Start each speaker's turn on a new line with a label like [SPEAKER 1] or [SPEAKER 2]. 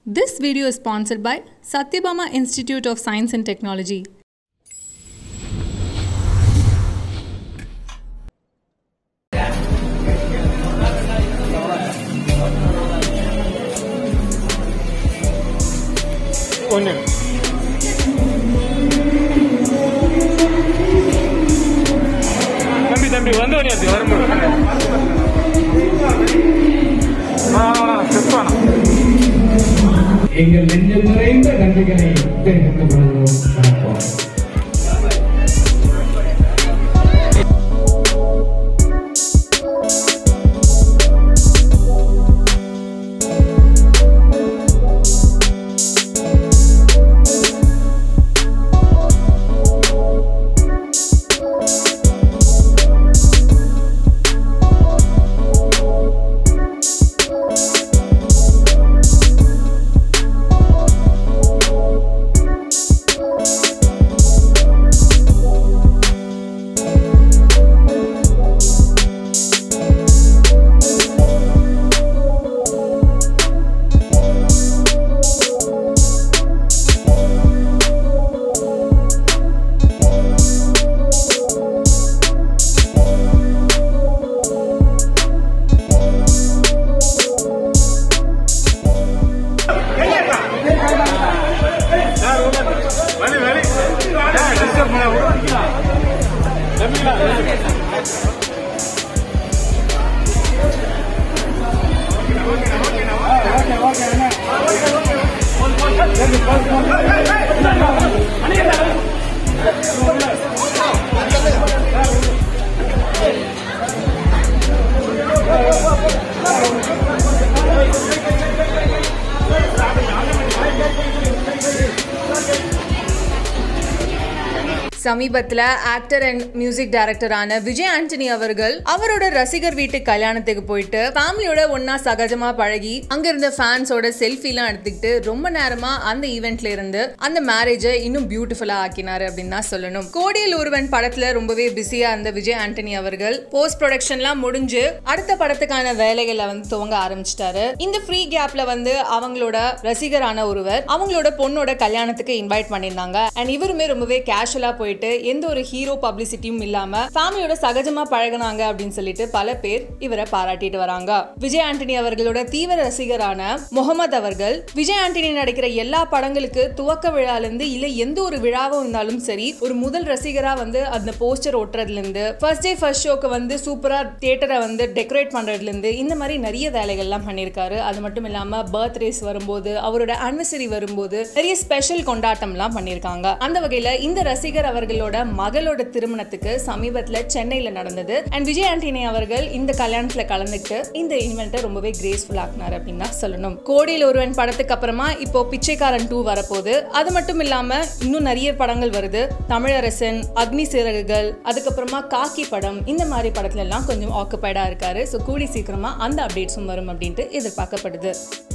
[SPEAKER 1] This video is sponsored by Satyabama Institute of Science and Technology.
[SPEAKER 2] ஒன்று தம்பி தம்பி வந்து வரையாது வரும்போது செப்பானா
[SPEAKER 3] எங்கள் நெஞ்சில் நிறைந்த நன்றிகளை தெரிவித்துக் கொள்கிறோம் வணக்கம்
[SPEAKER 2] வலி வலி டிஸ்டர்ப் பண்ண தம்பிங்களா
[SPEAKER 4] சமீபத்தில் ஆக்டர் அண்ட் மியூசிக் டைரக்டரான விஜய் ஆண்டனி அவர்கள் அவரோட ரசிகர் வீட்டு கல்யாணத்துக்கு போயிட்டு ஃபேமிலியோட ஒன்னா சகஜமா பழகி அங்க இருந்த ஃபேன்ஸோட செல்ஃபிலாம் எடுத்துக்கிட்டு ரொம்ப நேரமா அந்த ஈவெண்ட்ல இருந்து அந்த மேரேஜை இன்னும் பியூட்டிஃபுல்லா ஆக்கினாரு அப்படின்னு தான் சொல்லணும் கோடியில் ஒருவன் படத்துல ரொம்பவே பிஸியா இருந்த விஜய் ஆண்டனி அவர்கள் போஸ்ட் ப்ரொடக்ஷன்லாம் முடிஞ்சு அடுத்த படத்துக்கான வேலைகளை வந்து துவங்க ஆரம்பிச்சிட்டாரு இந்த ஃப்ரீ கேப்ல வந்து அவங்களோட ரசிகரான ஒருவர் அவங்களோட பொண்ணோட கல்யாணத்துக்கு இன்வைட் பண்ணியிருந்தாங்க அண்ட் இவருமே ரொம்பவே கேஷுவலா போயிட்டு எந்த ஒரு ஹீரோ பப்ளிசிட்டியும் இல்லாம ஃபேமிலியோட சகஜமா பழகுனாங்க அப்படின்னு சொல்லிட்டு பல பேர் இவரை பாராட்டிட்டு வராங்க விஜய் ஆண்டனி அவர்களோட தீவிர ரசிகரான முகமது அவர்கள் விஜய் ஆண்டனி நடிக்கிற எல்லா படங்களுக்கு துவக்க விழால இருந்து இல்ல எந்த ஒரு விழாவும் இருந்தாலும் சரி ஒரு முதல் ரசிகரா வந்து அந்த போஸ்டர் ஒட்டுறதுல இருந்து ஃபர்ஸ்ட் டே ஃபர்ஸ்ட் ஷோக்கு வந்து சூப்பரா தியேட்டரை வந்து டெக்கரேட் பண்றதுல இருந்து இந்த மாதிரி நிறைய வேலைகள்லாம் பண்ணியிருக்காரு அது மட்டும் இல்லாம பர்த்டேஸ் வரும்போது அவரோட அனிவர்சரி வரும்போது நிறைய ஸ்பெஷல் கொண்டாட்டம்லாம் பண்ணியிருக்காங்க அந்த வகையில இந்த ரசிகர் அவர்களோட மகளோட திருமணத்துக்கு சமீபத்துல சென்னையில நடந்தது அண்ட் விஜய் ஆண்டனி அவர்கள் இந்த கல்யாணத்துல கலந்துட்டு இந்த ஈவெண்ட்டை ரொம்பவே கிரேஸ்ஃபுல் ஆக்குனார் அப்படின்னு தான் சொல்லணும் கோடியில் ஒருவன் படத்துக்கு அப்புறமா இப்போ பிச்சைக்காரன் டூ வரப்போகுது அது மட்டும் இல்லாம இன்னும் நிறைய படங்கள் வருது தமிழரசன் அக்னி சிறகுகள் அதுக்கப்புறமா காக்கி படம் இந்த மாதிரி படத்துல எல்லாம் கொஞ்சம் ஆக்குபைடா இருக்காரு ஸோ கூடி சீக்கிரமா அந்த அப்டேட்ஸும் வரும் அப்படின்ட்டு எதிர்பார்க்கப்படுது